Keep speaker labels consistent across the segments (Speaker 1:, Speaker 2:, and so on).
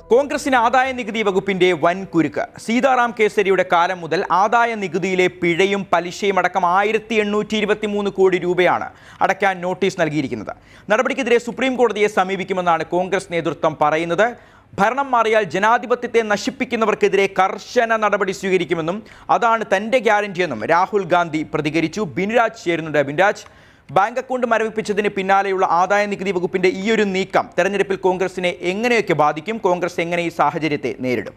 Speaker 1: കോൺഗ്രസിന് ആദായ നികുതി വകുപ്പിന്റെ വൻ കുരുക്ക് സീതാറാം കേസരിയുടെ കാലം മുതൽ ആദായ നികുതിയിലെ പിഴയും പലിശയും അടക്കം ആയിരത്തി എണ്ണൂറ്റി ഇരുപത്തി മൂന്ന് കോടി രൂപയാണ് അടയ്ക്കാൻ നോട്ടീസ് നൽകിയിരിക്കുന്നത് നടപടിക്കെതിരെ സുപ്രീം കോടതിയെ സമീപിക്കുമെന്നാണ് കോൺഗ്രസ് നേതൃത്വം പറയുന്നത് ഭരണം മാറിയാൽ ജനാധിപത്യത്തെ നശിപ്പിക്കുന്നവർക്കെതിരെ കർശന നടപടി സ്വീകരിക്കുമെന്നും അതാണ് തന്റെ ഗ്യാരണ്ടിയെന്നും രാഹുൽ ഗാന്ധി പ്രതികരിച്ചു ബിൻരാജ് ചേരുന്നുണ്ട് ബിൻരാജ് ബാങ്ക് അക്കൗണ്ട് മരവിപ്പിച്ചതിന് പിന്നാലെയുള്ള ആദായ നികുതി വകുപ്പിന്റെ ഈയൊരു നീക്കം തെരഞ്ഞെടുപ്പിൽ കോൺഗ്രസിനെ എങ്ങനെയൊക്കെ ബാധിക്കും കോൺഗ്രസ് എങ്ങനെ ഈ സാഹചര്യത്തെ നേരിടും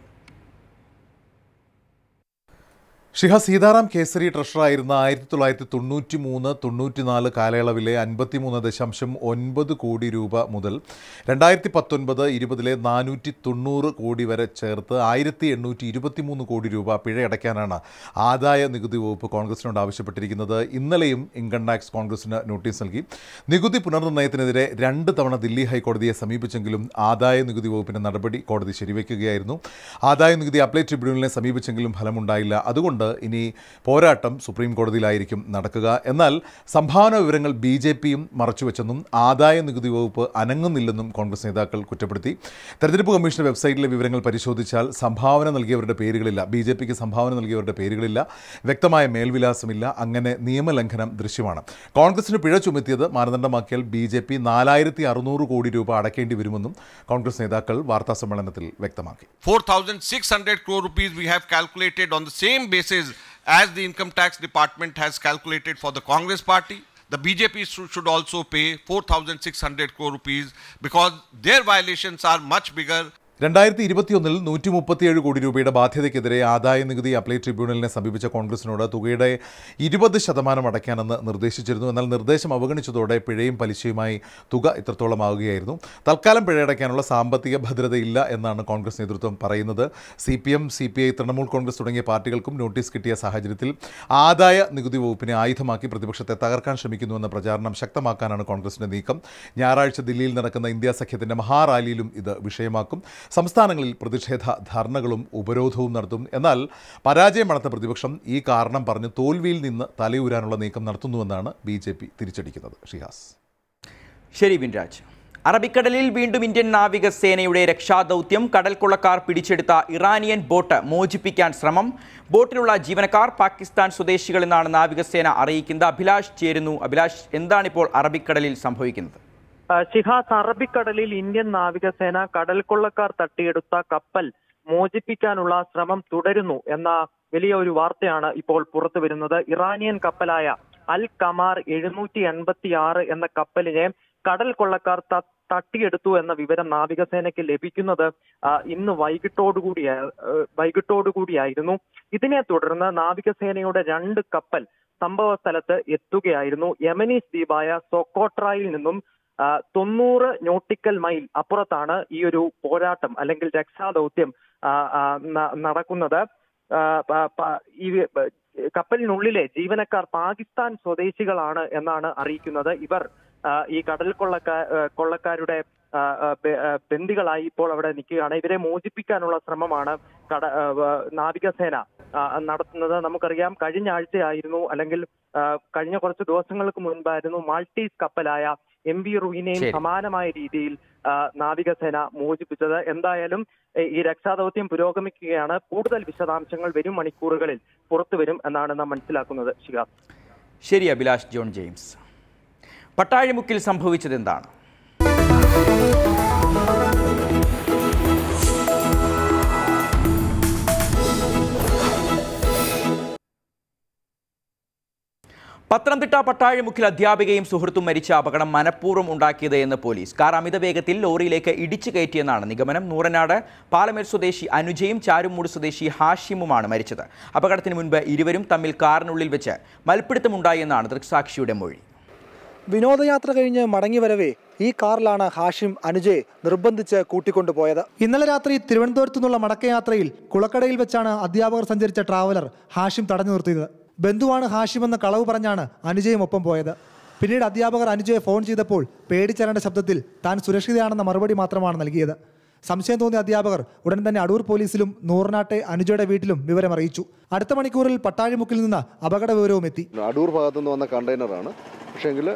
Speaker 2: ഷിഹ സീതാറാം കേസരി ട്രഷറായിരുന്ന ആയിരത്തി തൊള്ളായിരത്തി തൊണ്ണൂറ്റി മൂന്ന് തൊണ്ണൂറ്റിനാല് കാലയളവിലെ അൻപത്തിമൂന്ന് ദശാംശം ഒൻപത് കോടി രൂപ മുതൽ രണ്ടായിരത്തി പത്തൊൻപത് ഇരുപതിലെ നാനൂറ്റി തൊണ്ണൂറ് കോടി വരെ ചേർത്ത് ആയിരത്തി എണ്ണൂറ്റി ഇരുപത്തിമൂന്ന് കോടി രൂപ പിഴയടയ്ക്കാനാണ് ആദായ നികുതി വകുപ്പ് കോൺഗ്രസിനോട് ആവശ്യപ്പെട്ടിരിക്കുന്നത് ഇന്നലെയും ഇൻകം ടാക്സ് കോൺഗ്രസിന് നോട്ടീസ് നൽകി നികുതി പുനർനിർണ്ണയത്തിനെതിരെ രണ്ട് തവണ ദില്ലി ഹൈക്കോടതിയെ സമീപിച്ചെങ്കിലും ആദായ നികുതി വകുപ്പിന്റെ നടപടി കോടതി ശരിവയ്ക്കുകയായിരുന്നു ആദായ നികുതി അപ്ലൈ ട്രിബ്യൂണലിനെ സമീപിച്ചെങ്കിലും ഫലമുണ്ടായില്ല അതുകൊണ്ട് ഇനി പോരാട്ടം സുപ്രീം കോടതിയിലായിരിക്കും നടക്കുക എന്നാൽ സംഭാവന വിവരങ്ങൾ ബി ജെ പിയും മറച്ചുവെച്ചെന്നും ആദായ നികുതി വകുപ്പ് അനങ്ങുന്നില്ലെന്നും കോൺഗ്രസ് നേതാക്കൾ കുറ്റപ്പെടുത്തി തെരഞ്ഞെടുപ്പ് കമ്മീഷന്റെ വെബ്സൈറ്റിലെ വിവരങ്ങൾ പരിശോധിച്ചാൽ സംഭാവന നൽകിയവരുടെ പേരുകളില്ല ബി ജെ പിക്ക് സംഭാവന നൽകിയവരുടെ പേരുകളില്ല വ്യക്തമായ മേൽവിലാസമില്ല അങ്ങനെ നിയമലംഘനം ദൃശ്യമാണ് കോൺഗ്രസിന് പിഴ ചുമത്തിയത് മാനദണ്ഡമാക്കിയാൽ ബി ജെ പി നാലായിരത്തി അറുന്നൂറ് കോടി രൂപ അടയ്ക്കേണ്ടി വരുമെന്നും കോൺഗ്രസ് നേതാക്കൾ വാർത്താ സമ്മേളനത്തിൽ വ്യക്തമാക്കി
Speaker 3: 4,600 crore rupees we have calculated on the same basis as the income tax department has calculated for the Congress party. The BJP should should also pay 4,600 crore rupees because their violations are much bigger
Speaker 2: രണ്ടായിരത്തി ഇരുപത്തിയൊന്നിൽ നൂറ്റി മുപ്പത്തിയേഴ് കോടി രൂപയുടെ ബാധ്യതയ്ക്കെതിരെ ആദായ നികുതി apply ട്രിബ്യൂണലിനെ സമീപിച്ച കോൺഗ്രസിനോട് തുകയുടെ ഇരുപത് ശതമാനം അടയ്ക്കാനെന്ന് നിർദ്ദേശിച്ചിരുന്നു എന്നാൽ നിർദ്ദേശം അവഗണിച്ചതോടെ പിഴയും പലിശയുമായി തുക ഇത്രത്തോളമാവുകയായിരുന്നു തൽക്കാലം പിഴയടയ്ക്കാനുള്ള സാമ്പത്തിക ഭദ്രതയില്ല എന്നാണ് കോൺഗ്രസ് നേതൃത്വം പറയുന്നത് C P M C P I Trinamool Congress തുടങ്ങിയ പാർട്ടികൾക്കും നോട്ടീസ് കിട്ടിയ സാഹചര്യത്തിൽ ആദായ നികുതി വകുപ്പിനെ ആയുധമാക്കി പ്രതിപക്ഷത്തെ തകർക്കാൻ ശ്രമിക്കുന്നുവെന്ന പ്രചാരണം ശക്തമാക്കാനാണ് കോൺഗ്രസിന്റെ നീക്കം ഞായറാഴ്ച ദില്ലിയിൽ നടക്കുന്ന ഇന്ത്യ സഖ്യത്തിന്റെ മഹാറാലിയിലും ഇത് വിഷയമാക്കും സംസ്ഥാനങ്ങളിൽ പ്രതിഷേധ ധർണകളും ഉപരോധവും നടത്തും എന്നാൽ പരാജയം മണത്ത പ്രതിപക്ഷം ഈ കാരണം പറഞ്ഞ് തോൽവിയിൽ നിന്ന് തലയൂരാനുള്ള നീക്കം നടത്തുന്നുവെന്നാണ് ബി ജെ പി തിരിച്ചടിക്കുന്നത് ഷിഹാസ്
Speaker 1: ശരി ബിൻരാജ് അറബിക്കടലിൽ വീണ്ടും ഇന്ത്യൻ നാവികസേനയുടെ രക്ഷാദൗത്യം കടൽ കൊള്ളക്കാർ പിടിച്ചെടുത്ത ഇറാനിയൻ ബോട്ട് മോചിപ്പിക്കാൻ ശ്രമം ബോട്ടിലുള്ള ജീവനക്കാർ പാകിസ്ഥാൻ സ്വദേശികളെന്നാണ് നാവികസേന അറിയിക്കുന്നത് അഭിലാഷ് ചേരുന്നു അഭിലാഷ് എന്താണിപ്പോൾ അറബിക്കടലിൽ സംഭവിക്കുന്നത്
Speaker 4: ആ, ഷിഹാസ് അറബിക്കടലിൽ ഇന്ത്യൻ നാവികസേന കടൽ കൊള്ളക്കാർ തട്ടിയെടുത്ത കപ്പൽ മോചിപ്പിക്കാനുള്ള ശ്രമം തുടരുന്നു എന്ന വലിയ ഒരു വാർത്തയാണ് ഇപ്പോൾ പുറത്തു വരുന്നത് ഇറാനിയൻ കപ്പലായ അൽ കമാർ എഴുന്നൂറ്റി എൺപത്തി ആറ് എന്ന കപ്പലിനെ കടൽ കൊള്ളക്കാർ ത- തട്ടിയെടുത്തു എന്ന വിവരം നാവികസേനയ്ക്ക് ലഭിക്കുന്നത് ആ, ഇന്ന് വൈകിട്ടോടുകൂടി വൈകിട്ടോടുകൂടിയായിരുന്നു ഇതിനെ തുടർന്ന് നാവികസേനയുടെ രണ്ട് കപ്പൽ സംഭവ സ്ഥലത്ത് എത്തുകയായിരുന്നു യമനീസ് ദ്വീപായ സൊക്കോട്രായിൽ നിന്നും ആ, തൊണ്ണൂറ് നോട്ടിക്കൽ മൈൽ അപ്പുറത്താണ് ഈ ഒരു പോരാട്ടം അല്ലെങ്കിൽ രക്ഷാദൗത്യം ആ, ആ, ന- നടക്കുന്നത് ആ, പ- പ- ഈ ബ- കപ്പലിനുള്ളിലെ ജീവനക്കാർ പാകിസ്ഥാൻ സ്വദേശികളാണ് എന്നാണ് അറിയിക്കുന്നത് ഇവർ ആ, ഈ കടൽ കൊള്ളക്കാ ആ, കൊള്ളക്കാരുടെ ആ, ആ, ബെ- ആ, ബന്ദികളായി ഇപ്പോൾ അവിടെ നിൽക്കുകയാണ് ഇവരെ മോചിപ്പിക്കാനുള്ള ശ്രമമാണ് കട ആ, വ- നാവികസേന ആ, നടത്തുന്നത് നമുക്കറിയാം കഴിഞ്ഞ ആഴ്ചയായിരുന്നു അല്ലെങ്കിൽ ആ, കഴിഞ്ഞ കുറച്ച് ദിവസങ്ങൾക്ക് മുൻപായിരുന്നു മാൾട്ടീസ് കപ്പലായ എം വി റുഹിനെയും
Speaker 1: ശരി.
Speaker 4: സമാനമായ രീതിയിൽ ആ, നാവികസേന മോചിപ്പിച്ചത് എന്തായാലും എ, ഈ രക്ഷാദൗത്യം പുരോഗമിക്കുകയാണ് കൂടുതൽ വിശദാംശങ്ങൾ വരും മണിക്കൂറുകളിൽ പുറത്തു വരും എന്നാണ് നാം മനസ്സിലാക്കുന്നത് ശിഹാബ്
Speaker 1: ശരി അഭിലാഷ് ജോൺ ജെയിംസ് പട്ടാഴിമുക്കിൽ സംഭവിച്ചത് എന്താണ് പത്തനംതിട്ട പട്ടാഴിമുക്കിൽ അധ്യാപികയും സുഹൃത്തും മരിച്ച അപകടം മനഃപൂർവ്വം ഉണ്ടാക്കിയത് എന്ന് പോലീസ് കാർ അമിത വേഗത്തിൽ ലോറിയിലേക്ക് ഇടിച്ചു കയറ്റിയെന്നാണ് നിഗമനം നൂറനാട് പാലമേൽ സ്വദേശി അനുജയും ചാരുമൂട് സ്വദേശി ഹാഷിമുമാണ് മരിച്ചത് അപകടത്തിന് മുൻപ് ഇരുവരും തമ്മിൽ കാറിനുള്ളിൽ വെച്ച് മൽപ്പിടുത്തമുണ്ടായെന്നാണ് ദൃക്സാക്ഷിയുടെ മൊഴി
Speaker 5: വിനോദയാത്ര കഴിഞ്ഞ് മടങ്ങി വരവേ ഈ കാറിലാണ് ഹാഷിം അനുജയെ നിർബന്ധിച്ച് കൂട്ടിക്കൊണ്ടുപോയത് ഇന്നലെ രാത്രി തിരുവനന്തപുരത്തു നിന്നുള്ള മടക്കയാത്രയിൽ കുളക്കടയിൽ വെച്ചാണ് അധ്യാപകർ സഞ്ചരിച്ച ട്രാവലർ ഹാഷിം തടഞ്ഞു നിർത്തിയത് ബന്ധുവാണ് ഹാഷിം എന്ന കളവ് പറഞ്ഞാണ് അനുജയും ഒപ്പം പോയത് പിന്നീട് അധ്യാപകർ അനുജയെ ഫോൺ ചെയ്തപ്പോൾ പേടിച്ചരണ്ട ശബ്ദത്തിൽ താൻ സുരക്ഷിതയാണെന്ന മറുപടി മാത്രമാണ് നൽകിയത് സംശയം തോന്നിയ അധ്യാപകർ ഉടൻ തന്നെ അടൂർ പോലീസിലും നൂറിനാട്ടെ അനുജയുടെ വീട്ടിലും വിവരം അറിയിച്ചു അടുത്ത മണിക്കൂറിൽ പട്ടാഴിമുക്കിൽ നിന്ന് അപകട വിവരവും എത്തി
Speaker 6: അടൂർ ഭാഗത്തു നിന്ന് വന്ന കണ്ടെയ്നറാണ് പക്ഷേങ്കിൽ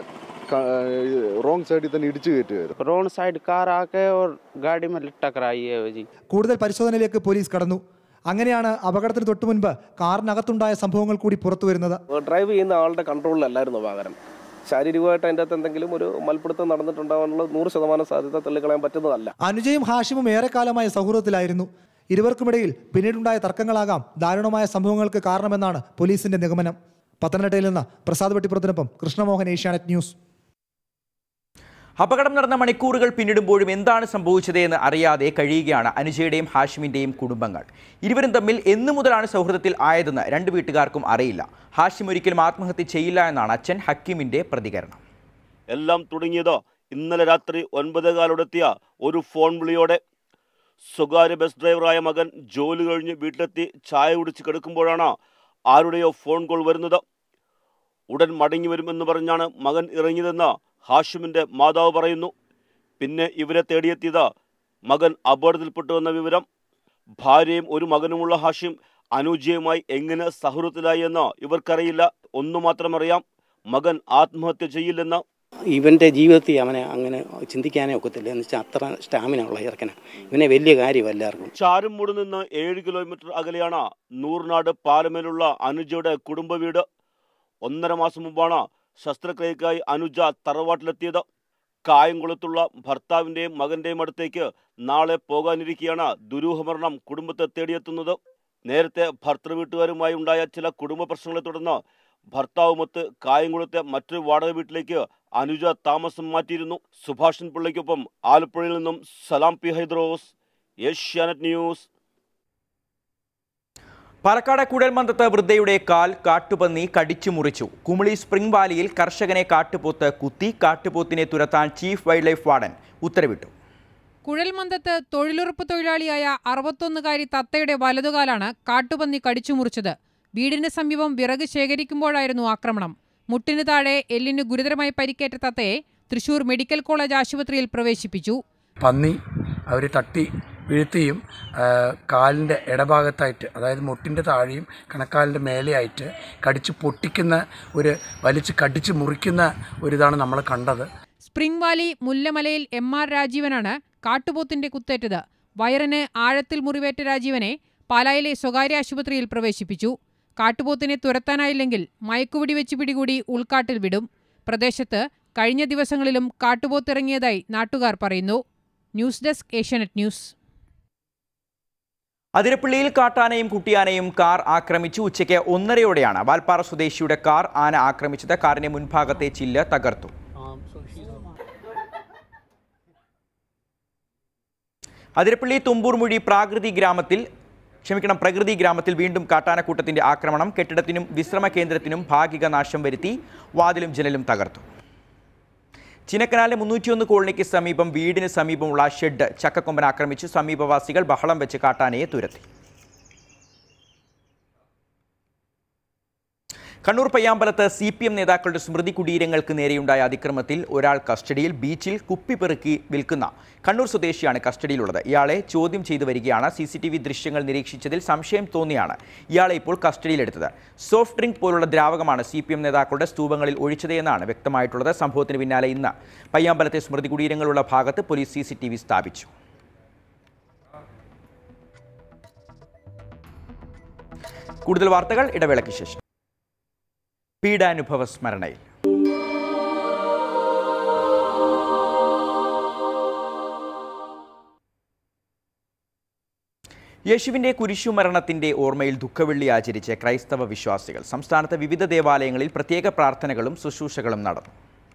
Speaker 6: റോങ് സൈഡിൽ തന്നെ ഇടിച്ചു കയറ്റുമായിരുന്നു
Speaker 7: रोड साइड कार आके और गाड़ी में टकराई है जी
Speaker 5: കൂടുതൽ പരിശോധനയിലേക്ക് പോലീസ് കടന്നു അങ്ങനെയാണ് അപകടത്തിന് തൊട്ടു മുൻപ് കാറിനകത്തുണ്ടായ സംഭവങ്ങൾ കൂടി പുറത്തു വരുന്നത്
Speaker 8: ഡ്രൈവ് ചെയ്യുന്ന ആളുടെ കൺട്രോളിലല്ലായിരുന്നു വാഹനം ശാരീരികമായിട്ട് അതിൻ്റെ അകത്ത് എന്തെങ്കിലും ഒരു മൽപ്പിടുത്തം നടന്നിട്ടുണ്ടാകാനുള്ള നൂറ് ശതമാനം സാധ്യത തള്ളിക്കളയാൻ പറ്റുന്നതല്ല
Speaker 5: അനുജയും ഹാഷിമും ഏറെക്കാലമായ സൗഹൃദത്തിലായിരുന്നു ഇരുവർക്കുമിടയിൽ പിന്നീടുണ്ടായ തർക്കങ്ങളാകാം ദാരുണമായ സംഭവങ്ങൾക്ക് കാരണമെന്നാണ് പോലീസിന്റെ നിഗമനം പത്തനംതിട്ടയിൽ നിന്ന് പ്രസാദ് വെട്ടിപ്പുറത്തിനൊപ്പം കൃഷ്ണമോഹൻ ഏഷ്യാനെറ്റ് ന്യൂസ്
Speaker 1: അപകടം നടന്ന മണിക്കൂറുകൾ പിന്നിടുമ്പോഴും എന്താണ് സംഭവിച്ചത് എന്ന് അറിയാതെ കഴിയുകയാണ് അനുജയുടെയും ഹാഷിമിന്റെയും കുടുംബങ്ങൾ ഇരുവരും തമ്മിൽ എന്നു മുതലാണ് സൗഹൃദത്തിൽ ആയതെന്ന് രണ്ട് വീട്ടുകാർക്കും അറിയില്ല ഹാഷിം ഒരിക്കലും ആത്മഹത്യ ചെയ്യില്ല എന്നാണ് അച്ഛൻ ഹക്കീമിന്റെ പ്രതികരണം
Speaker 9: എല്ലാം തുടങ്ങിയത് ഇന്നലെ രാത്രി ഒൻപതേകാലോടെത്തിയ ഒരു ഫോൺ വിളിയോടെ സ്വകാര്യ ബസ് ഡ്രൈവറായ മകൻ ജോലി കഴിഞ്ഞ് വീട്ടിലെത്തി ചായ കുടിച്ച് കിടക്കുമ്പോഴാണ് ആരുടെയോ ഫോൺ കോൾ വരുന്നത് ഉടൻ മടങ്ങി വരുമെന്ന് പറഞ്ഞാണ് മകൻ ഇറങ്ങിയതെന്ന് ഹാഷിമിന്റെ മാതാവ് പറയുന്നു പിന്നെ ഇവരെ തേടിയെത്തിയത് മകൻ അപകടത്തിൽപ്പെട്ടു എന്ന വിവരം ഭാര്യയും ഒരു മകനുമുള്ള ഹാഷിം അനുജയുമായി എങ്ങനെ സൗഹൃദത്തിലായി എന്ന് ഇവർക്കറിയില്ല ഒന്നു മാത്രം അറിയാം മകൻ ആത്മഹത്യ ചെയ്യില്ലെന്ന്
Speaker 7: ഇവൻ്റെ ജീവിതത്തിൽ അവനെ അങ്ങനെ ചിന്തിക്കാനേ ഒക്കത്തില്ല എന്ന് വെച്ചാൽ അത്ര സ്റ്റാമിന ഉള്ള ചെറുക്കന ഇവനെ വലിയ കാര്യം എല്ലാവർക്കും
Speaker 9: ചാരുംമൂട് നിന്ന് ഏഴ് കിലോമീറ്റർ അകലെയാണ് നൂറിനാട് പാലമേലുള്ള അനുജയുടെ കുടുംബ വീട് ഒന്നര മാസം മുമ്പാണ് ശസ്ത്രക്രിയക്കായി അനുജ തറവാട്ടിലെത്തിയത് കായംകുളത്തുള്ള ഭർത്താവിന്റെയും മകന്റെയും അടുത്തേക്ക് നാളെ പോകാനിരിക്കെയാണ് ദുരൂഹമരണം കുടുംബത്തെ തേടിയെത്തുന്നത് നേരത്തെ ഭർത്തൃ വീട്ടുകാരുമായി ഉണ്ടായ ചില കുടുംബ പ്രശ്നങ്ങളെ തുടർന്ന് ഭർത്താവുമൊത്ത് കായംകുളത്തെ മറ്റൊരു വാടക വീട്ടിലേക്ക് അനുജ താമസം മാറ്റിയിരുന്നു സുഭാഷൻ പിള്ളയ്ക്കൊപ്പം ആലപ്പുഴയിൽ നിന്നും സലാം പി ഹൈദ്രോസ് ഏഷ്യാനെറ്റ് ന്യൂസ്
Speaker 1: പാലക്കാട് കുഴൽമന്തത്ത് വൃദ്ധയുടെ കാൽ കാട്ടുപന്നി കടിച്ചു മുറിച്ചു കുമിളി സ്പ്രിംഗ് വാലിയിൽ കർഷകനെ കാട്ടുപോത്ത് കുത്തി കാട്ടുപോത്തിനെ തുരത്താൻ ചീഫ് വൈൽഡ് ലൈഫ് വാർഡൻ ഉത്തരവിട്ടു
Speaker 10: കുഴൽമന്തത്ത് തൊഴിലുറപ്പ് തൊഴിലാളിയായ അറുപത്തൊന്നുകാരി തത്തയുടെ വലതുകാലാണ് കാട്ടുപന്നി കടിച്ചു മുറിച്ചത് വീടിന് സമീപം വിറക് ശേഖരിക്കുമ്പോഴായിരുന്നു ആക്രമണം മുട്ടിന് താഴെ എല്ലിന് ഗുരുതരമായി പരിക്കേറ്റ തത്തയെ തൃശൂർ മെഡിക്കൽ കോളേജ് ആശുപത്രിയിൽ പ്രവേശിപ്പിച്ചു
Speaker 11: പന്നി അവർ തട്ടി വീഴ്ത്തുകയും കാലിൻ്റെ ഇടഭാഗത്തായിട്ട് അതായത് മുട്ടിൻ്റെ താഴെയും കണക്കാലിൻ്റെ മേലെയായിട്ട് കടിച്ച് പൊട്ടിക്കുന്ന ഒരു വലിച്ച് കടിച്ച് മുറിക്കുന്ന ഒരിതാണ് നമ്മൾ കണ്ടത്
Speaker 10: സ്പ്രിംഗ് വാലി മുല്ലമലയിൽ എം ആർ രാജീവനാണ് കാട്ടുപോത്തിന്റെ കുത്തേറ്റത് വയറിന് ആഴത്തിൽ മുറിവേറ്റ രാജീവനെ പാലായിലെ സ്വകാര്യ ആശുപത്രിയിൽ പ്രവേശിപ്പിച്ചു കാട്ടുപോത്തിനെ തുരത്താനായില്ലെങ്കിൽ മയക്കുപിടി വെച്ച് പിടികൂടി ഉൾക്കാട്ടിൽ വിടും പ്രദേശത്ത് കഴിഞ്ഞ ദിവസങ്ങളിലും കാട്ടുപോത്തിറങ്ങിയതായി നാട്ടുകാർ പറയുന്നു ന്യൂസ് ഡെസ്ക് ഏഷ്യാനെറ്റ് ന്യൂസ്
Speaker 1: അതിരപ്പള്ളിയിൽ കാട്ടാനയും കുട്ടിയാനയും കാർ ആക്രമിച്ചു ഉച്ചയ്ക്ക് ഒന്നരയോടെയാണ് വാൽപ്പാറ സ്വദേശിയുടെ കാർ ആന ആക്രമിച്ചത് കാറിന്റെ മുൻഭാഗത്തെ ചില്ല് തകർത്തു അതിരപ്പള്ളി തുമ്പൂർമുഴി പ്രാകൃതി ഗ്രാമത്തിൽ ക്ഷമിക്കണം പ്രകൃതി ഗ്രാമത്തിൽ വീണ്ടും കാട്ടാനക്കൂട്ടത്തിന്റെ ആക്രമണം കെട്ടിടത്തിനും വിശ്രമ കേന്ദ്രത്തിനും ഭാഗിക നാശം വരുത്തി വാതിലും ജനലും തകർത്തു ചിനക്കനാലിലെ മുന്നൂറ്റിയൊന്ന് കോളനിക്ക് സമീപം വീടിന് സമീപമുള്ള ഷെഡ് ചക്കക്കൊമ്പൻ ആക്രമിച്ചു സമീപവാസികൾ ബഹളം വെച്ച് കാട്ടാനയെ തുരത്തി കണ്ണൂർ പയ്യാമ്പലത്ത് സി പി എം നേതാക്കളുടെ സ്മൃതി കുടീരങ്ങൾക്ക് നേരെയുണ്ടായ അതിക്രമത്തിൽ ഒരാൾ കസ്റ്റഡിയിൽ ബീച്ചിൽ കുപ്പി പെറുക്കി വിൽക്കുന്ന കണ്ണൂർ സ്വദേശിയാണ് കസ്റ്റഡിയിലുള്ളത് ഇയാളെ ചോദ്യം ചെയ്തു വരികയാണ് സി സി ടി വി ദൃശ്യങ്ങൾ നിരീക്ഷിച്ചതിൽ സംശയം തോന്നിയാണ് ഇയാളെ ഇപ്പോൾ കസ്റ്റഡിയിലെടുത്തത് സോഫ്റ്റ് ഡ്രിങ്ക് പോലുള്ള ദ്രാവകമാണ് സി പി എം നേതാക്കളുടെ സ്തൂപങ്ങളിൽ ഒഴിച്ചത് എന്നാണ് വ്യക്തമായിട്ടുള്ളത് സംഭവത്തിന് പിന്നാലെ ഇന്ന് പയ്യാമ്പലത്തെ സ്മൃതി കുടീരങ്ങളുള്ള ഭാഗത്ത് police C C T V സ്ഥാപിച്ചു കൂടുതൽ വാർത്തകൾ ഇടവേളയ്ക്ക് ശേഷം പീഡാനുഭവ സ്മരണയിൽ യേശുവിന്റെ കുരിശുമരണത്തിന്റെ ഓർമ്മയിൽ ദുഃഖവെള്ളി ആചരിച്ച് ക്രൈസ്തവ വിശ്വാസികൾ സംസ്ഥാനത്തെ വിവിധ ദേവാലയങ്ങളിൽ പ്രത്യേക പ്രാർത്ഥനകളും ശുശ്രൂഷകളും നടന്നു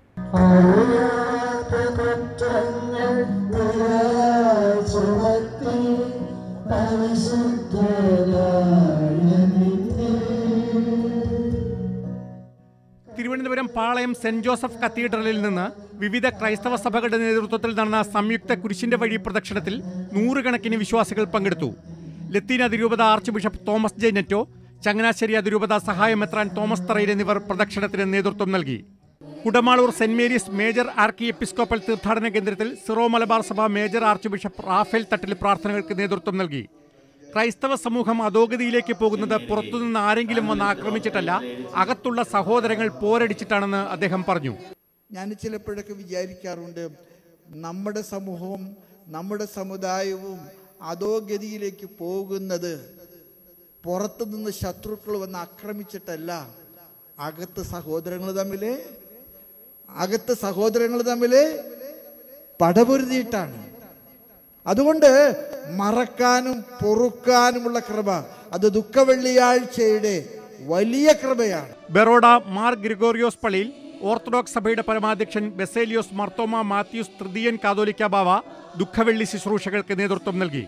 Speaker 12: തിരുവനന്തപുരം പാളയം സെന്റ് ജോസഫ് കത്തീഡ്രലിൽ നിന്ന് വിവിധ ക്രൈസ്തവ സഭകളുടെ നേതൃത്വത്തിൽ നടന്ന സംയുക്ത കുരിശിന്റെ വഴി പ്രദക്ഷിണത്തിൽ നൂറുകണക്കിന് വിശ്വാസികൾ പങ്കെടുത്തു ലത്തീൻ അതിരൂപത archbishop Thomas J Netto Changanassery അതിരൂപത സഹായ മെത്രാൻ തോമസ് തറയിൽ എന്നിവർ പ്രദക്ഷിണത്തിന് നേതൃത്വം നൽകി Kudamaloor saint Mary's major archiepiscopal തീർത്ഥാടന കേന്ദ്രത്തിൽ സിറോ മലബാർ സഭ major archbishop Raphael Thattil പ്രാർത്ഥനകൾക്ക് നേതൃത്വം നൽകി ക്രൈസ്തവ സമൂഹം അധോഗതിയിലേക്ക് പോകുന്നത് പുറത്തുനിന്ന് ആരെങ്കിലും വന്ന് ആക്രമിച്ചിട്ടല്ല അകത്തുള്ള സഹോദരങ്ങൾ പോരടിച്ചിട്ടാണെന്ന് അദ്ദേഹം പറഞ്ഞു
Speaker 6: ഞാൻ ചിലപ്പോഴൊക്കെ വിചാരിക്കാറുണ്ട് നമ്മുടെ സമൂഹവും നമ്മുടെ സമുദായവും അധോഗതിയിലേക്ക് പോകുന്നത് പുറത്തുനിന്ന് ശത്രുക്കൾ വന്ന് ആക്രമിച്ചിട്ടല്ല അകത്ത് സഹോദരങ്ങൾ തമ്മിൽ അകത്ത് സഹോദരങ്ങൾ തമ്മിൽ പടപൊരുതിയിട്ടാണ് അതുകൊണ്ട് മറക്കാനും പൊറുക്കാനുമുള്ള കൃപ അത് ദുഃഖവെള്ളിയാഴ്ചയുടെ വലിയ കൃപയാണ്
Speaker 12: ബറോഡ മാർ ഗ്രിഗോറിയോസ് പള്ളിയിൽ ഓർത്തഡോക്സ് സഭയുടെ പരമാധ്യക്ഷൻ ബെസേലിയോസ് മർത്തോമ മാത്യൂസ് തൃതീയൻ കാതോലിക്ക ബാവ ദുഃഖവെള്ളി ശുശ്രൂഷകൾക്ക് നേതൃത്വം നൽകി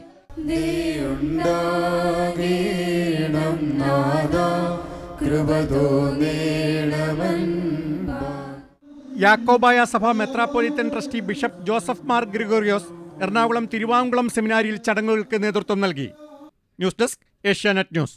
Speaker 12: യാക്കോബായ സഭ metropolitan trustee bishop Joseph Mar Gregorios Ernakulam Thiruvankulam സെമിനാരിയിൽ ചടങ്ങുകൾക്ക് നേതൃത്വം നൽകി ന്യൂസ് ഡെസ്ക് ഏഷ്യാനെറ്റ് ന്യൂസ്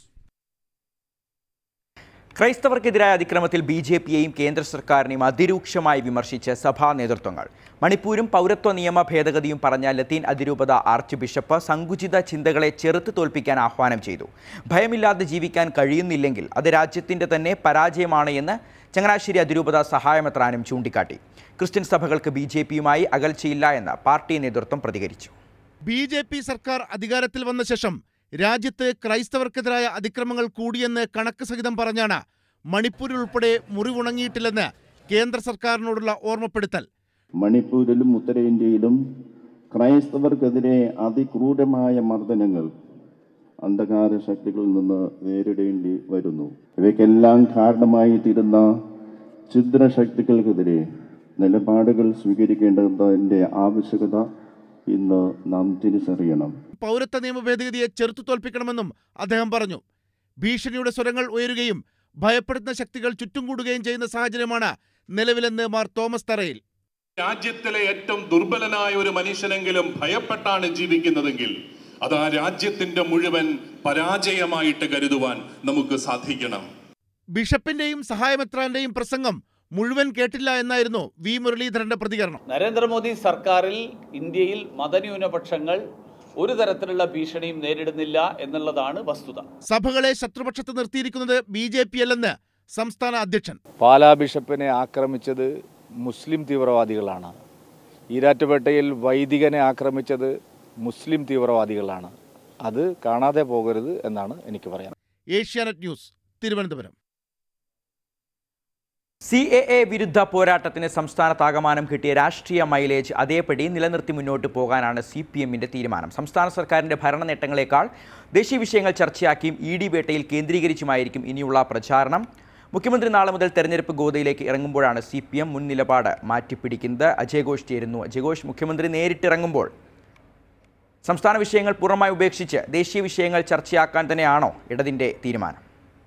Speaker 1: ക്രൈസ്തവർക്കെതിരായ അതിക്രമത്തിൽ ബി ജെ പിയെയും കേന്ദ്ര സർക്കാരിനെയും അതിരൂക്ഷമായി വിമർശിച്ച് സഭാ നേതൃത്വങ്ങൾ മണിപ്പൂരും പൗരത്വ നിയമ ഭേദഗതിയും പറഞ്ഞ ലത്തീൻ അതിരൂപത ആർച്ച് ബിഷപ്പ് സങ്കുചിത ചിന്തകളെ ചെറുത്ത് തോൽപ്പിക്കാൻ ആഹ്വാനം ചെയ്തു ഭയമില്ലാതെ ജീവിക്കാൻ കഴിയുന്നില്ലെങ്കിൽ അത് രാജ്യത്തിൻ്റെ തന്നെ പരാജയമാണ് എന്ന് ചങ്ങനാശ്ശേരി അതിരൂപത സഹായമെത്രാനും ചൂണ്ടിക്കാട്ടി ക്രിസ്ത്യൻ സഭകൾക്ക് ബി ജെ പിയുമായി അകൽച്ചയില്ല എന്ന് പാർട്ടി നേതൃത്വം പ്രതികരിച്ചു
Speaker 13: ബി ജെ പി സർക്കാർ അധികാരത്തിൽ വന്ന ശേഷം രാജ്യത്ത് ക്രൈസ്തവർക്കെതിരായ അതിക്രമങ്ങൾ കൂടിയെന്ന് കണക്ക് സഹിതം പറഞ്ഞാണ് മണിപ്പൂരിൽ ഉൾപ്പെടെ മുറിവുണങ്ങിയിട്ടില്ലെന്ന് കേന്ദ്ര സർക്കാരിനോടുള്ള ഓർമ്മപ്പെടുത്തൽ
Speaker 14: മണിപ്പൂരിലും ഉത്തരേന്ത്യയിലും ക്രൈസ്തവർക്കെതിരെ അതിക്രൂരമായ മർദ്ദനങ്ങൾ അന്ധകാര ശക്തികളിൽ നിന്ന് നേരിടേണ്ടി വരുന്നു ഇവയ്ക്കെല്ലാം കാരണമായി തീരുന്ന ഛിദ്രശക്തികൾക്കെതിരെ നിലപാടുകൾ സ്വീകരിക്കേണ്ടതിൻ്റെ ആവശ്യകത ഇന്ന് നാം തിരിച്ചറിയണം
Speaker 13: പൗരത്വ നിയമ ഭേദഗതിയെ ചെറുത്തു തോൽപ്പിക്കണമെന്നും അദ്ദേഹം പറഞ്ഞു ഭീഷണിയുടെ സ്വരങ്ങൾ ഉയരുകയും ഭയപ്പെടുത്തുന്ന ശക്തികൾ ചുറ്റും കൂടുകയും ചെയ്യുന്ന സാഹചര്യമാണ് നിലവിലെന്ന് മാർ തോമസ് തറയിൽ
Speaker 15: രാജ്യത്തിലെ ഏറ്റവും ദുർബലനായ ഒരു മനുഷ്യനെങ്കിലും ഭയപ്പെട്ടാണ് ജീവിക്കുന്നതെങ്കിൽ അത് ആ രാജ്യത്തിന്റെ മുഴുവൻ പരാജയമായിട്ട് കരുതുവാൻ നമുക്ക് സാധിക്കണം
Speaker 13: ബിഷപ്പിന്റെയും സഹായമെത്രാന്റെയും പ്രസംഗം മുഴുവൻ കേട്ടില്ല എന്നായിരുന്നു വി മുരളീധരന്റെ പ്രതികരണം
Speaker 16: നരേന്ദ്രമോദി സർക്കാരിൽ ഇന്ത്യയിൽ മതന്യൂനപക്ഷങ്ങൾ ഒരു തരത്തിലുള്ള ഭീഷണിയും നേരിടുന്നില്ല എന്നുള്ളതാണ് വസ്തുത
Speaker 13: സഭകളെ ശത്രുപക്ഷത്ത് നിർത്തിയിരിക്കുന്നത് ബി ജെ പി അല്ലെന്ന് സംസ്ഥാന അധ്യക്ഷൻ
Speaker 17: പാലാ ബിഷപ്പിനെ ആക്രമിച്ചത് മുസ്ലിം തീവ്രവാദികളാണ് ഈരാറ്റുപേട്ടയിൽ വൈദികനെ ആക്രമിച്ചത് മുസ്ലിം തീവ്രവാദികളാണ് അത് കാണാതെ പോകരുത് എന്നാണ് എനിക്ക് പറയാൻ
Speaker 13: Asianet news Thiruvananthapuram
Speaker 1: C A A വിരുദ്ധ പോരാട്ടത്തിന് സംസ്ഥാനത്താകമാനം കിട്ടിയ രാഷ്ട്രീയ മൈലേജ് അതേപടി നിലനിർത്തി മുന്നോട്ട് പോകാനാണ് സി പി എമ്മിന്റെ തീരുമാനം സംസ്ഥാന സർക്കാരിന്റെ ഭരണ നേട്ടങ്ങളെക്കാൾ ദേശീയ വിഷയങ്ങൾ ചർച്ചയാക്കിയും ഇ ഡി വേട്ടയിൽ കേന്ദ്രീകരിച്ചുമായിരിക്കും ഇനിയുള്ള പ്രചാരണം മുഖ്യമന്ത്രി നാളെ മുതൽ തെരഞ്ഞെടുപ്പ് ഗോതയിലേക്ക് ഇറങ്ങുമ്പോഴാണ് സി പി എം മുൻ നിലപാട് മാറ്റിപ്പിടിക്കുന്നത് അജയ് ഘോഷ് ചേരുന്നു അജയ് ഘോഷ് മുഖ്യമന്ത്രി നേരിട്ടിറങ്ങുമ്പോൾ സംസ്ഥാന വിഷയങ്ങൾ പൂർണ്ണമായി ഉപേക്ഷിച്ച് ദേശീയ വിഷയങ്ങൾ ചർച്ചയാക്കാൻ തന്നെയാണോ ഇടതിൻ്റെ തീരുമാനം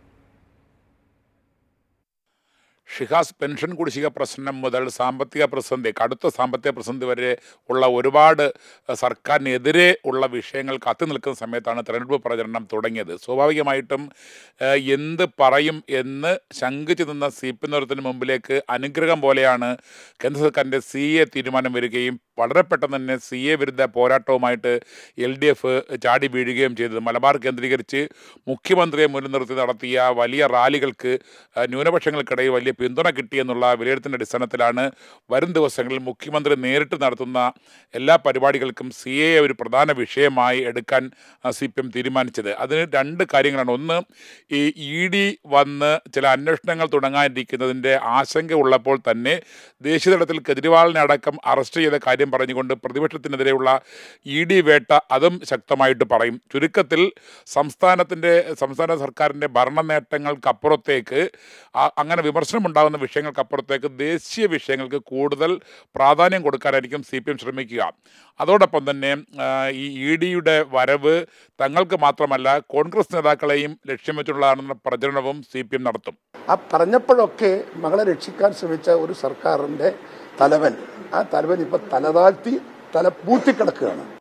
Speaker 18: ഷിഹാസ് പെൻഷൻ കുടിശ്ശിക പ്രശ്നം മുതൽ സാമ്പത്തിക പ്രതിസന്ധി കടുത്ത സാമ്പത്തിക പ്രതിസന്ധി വരെ ഉള്ള ഒരുപാട് അഹ്, സർക്കാരിനെതിരെ ഉള്ള വിഷയങ്ങൾ കത്തി നിൽക്കുന്ന സമയത്താണ് തെരഞ്ഞെടുപ്പ് പ്രചരണം തുടങ്ങിയത് സ്വാഭാവികമായിട്ടും അഹ്, എന്ത് പറയും എന്ന് ശങ്കിച്ചു നിന്ന സി പി നേതൃത്വത്തിന് മുമ്പിലേക്ക് അനുഗ്രഹം പോലെയാണ് കേന്ദ്ര സർക്കാരിൻ്റെ സി എ തീരുമാനം വരികയും വളരെ പെട്ടെന്ന് തന്നെ സി എ വിരുദ്ധ പോരാട്ടവുമായിട്ട് എൽ ഡി എഫ് ചാടി വീഴുകയും ചെയ്തത് മലബാർ കേന്ദ്രീകരിച്ച് മുഖ്യമന്ത്രിയെ മുന്നിൽ നിർത്തി നടത്തിയ വലിയ റാലികൾക്ക് അഹ്, ന്യൂനപക്ഷങ്ങൾക്കിടയിൽ വലിയ പിന്തുണ കിട്ടിയെന്നുള്ള വിലയിരുത്തലിൻ്റെ അടിസ്ഥാനത്തിലാണ് വരും ദിവസങ്ങളിൽ മുഖ്യമന്ത്രി നേരിട്ട് നടത്തുന്ന എല്ലാ പരിപാടികൾക്കും സി എ ഒരു പ്രധാന വിഷയമായി എടുക്കാൻ സി പി എം തീരുമാനിച്ചത് അതിന് രണ്ട് കാര്യങ്ങളാണ് ഒന്ന് ഈ ഇ ഡി വന്ന് ചില അന്വേഷണങ്ങൾ തുടങ്ങാനിരിക്കുന്നതിൻ്റെ ആശങ്ക ഉള്ളപ്പോൾ തന്നെ ദേശീയതലത്തിൽ കെജ്രിവാളിനെ അടക്കം അറസ്റ്റ് ചെയ്ത കാര്യം പറഞ്ഞുകൊണ്ട് പ്രതിപക്ഷത്തിനെതിരെയുള്ള ഇ ഡി വേട്ട അതും ശക്തമായിട്ട് പറയും ചുരുക്കത്തിൽ സംസ്ഥാനത്തിൻ്റെ സംസ്ഥാന സർക്കാരിൻ്റെ ഭരണ നേട്ടങ്ങൾക്കപ്പുറത്തേക്ക് ആ- അങ്ങനെ വിമർശനമുണ്ടാകുന്ന വിഷയങ്ങൾക്കപ്പുറത്തേക്ക് ദേശീയ വിഷയങ്ങൾക്ക് കൂടുതൽ പ്രാധാന്യം കൊടുക്കാനായിരിക്കും സി പി എം ശ്രമിക്കുക അതോടൊപ്പം തന്നെ ആ, ഈ ഇ ഡിയുടെ വരവ് തങ്ങൾക്ക് മാത്രമല്ല കോൺഗ്രസ് നേതാക്കളെയും ലക്ഷ്യം വെച്ചുള്ളതാണെന്ന പ്രചരണവും സി പി എം നടത്തും
Speaker 19: ആ പറഞ്ഞപ്പോഴൊക്കെ മകളെ രക്ഷിക്കാൻ ശ്രമിച്ച ഒരു സർക്കാരിന്റെ തലവൻ ആ തലവൻ ഇപ്പൊ തലതാഴ്ത്തി തല പൂത്തിക്കിടക്കുകയാണ്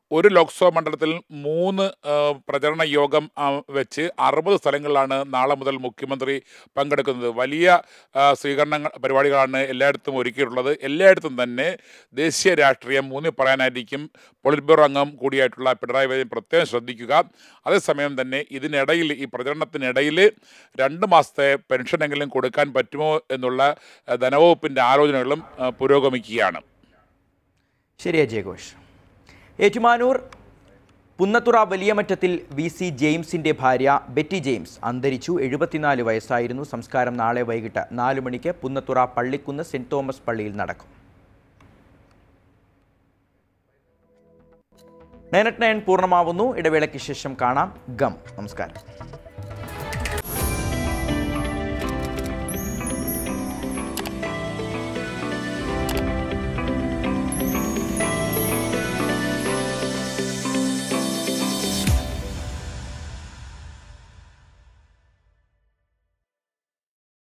Speaker 18: ഒരു ലോക്സഭാ മണ്ഡലത്തിൽ മൂന്ന് ആ, പ്രചരണ യോഗം ആ, വെച്ച് അറുപത് സ്ഥലങ്ങളിലാണ് നാളെ മുതൽ മുഖ്യമന്ത്രി പങ്കെടുക്കുന്നത് വലിയ ആ, സ്വീകരണങ്ങൾ പരിപാടികളാണ് എല്ലായിടത്തും ഒരുക്കിയിട്ടുള്ളത് എല്ലായിടത്തും തന്നെ ദേശീയ രാഷ്ട്രീയം ഊന്നി പറയാനായിരിക്കും പൊളിറ്റ് ബ്യൂറോ അംഗം കൂടിയായിട്ടുള്ള പിണറായി വിജയൻ പ്രത്യേകം ശ്രദ്ധിക്കുക അതേസമയം തന്നെ ഇതിനിടയിൽ ഈ പ്രചരണത്തിനിടയിൽ രണ്ട് മാസത്തെ പെൻഷനെങ്കിലും കൊടുക്കാൻ പറ്റുമോ എന്നുള്ള ആ, ധനവകുപ്പിൻ്റെ ആലോചനകളും ആ, പുരോഗമിക്കുകയാണ്
Speaker 1: ശരി അജയ് ഘോഷ് ഏറ്റുമാനൂർ പുന്നത്തുറ വലിയമറ്റത്തിൽ വി സി ജെയിംസിന്റെ ഭാര്യ ബെറ്റി ജെയിംസ് അന്തരിച്ചു എഴുപത്തിനാല് വയസ്സായിരുന്നു സംസ്കാരം നാളെ വൈകിട്ട് നാല് മണിക്ക് പുന്നത്തുറ പള്ളിക്കുന്ന് സെന്റ് തോമസ് പള്ളിയിൽ നടക്കും നയനറ്റ് നയൻ പൂർണ്ണമാവുന്നു ഇടവേളയ്ക്ക് ശേഷം കാണാം ഗം നമസ്കാരം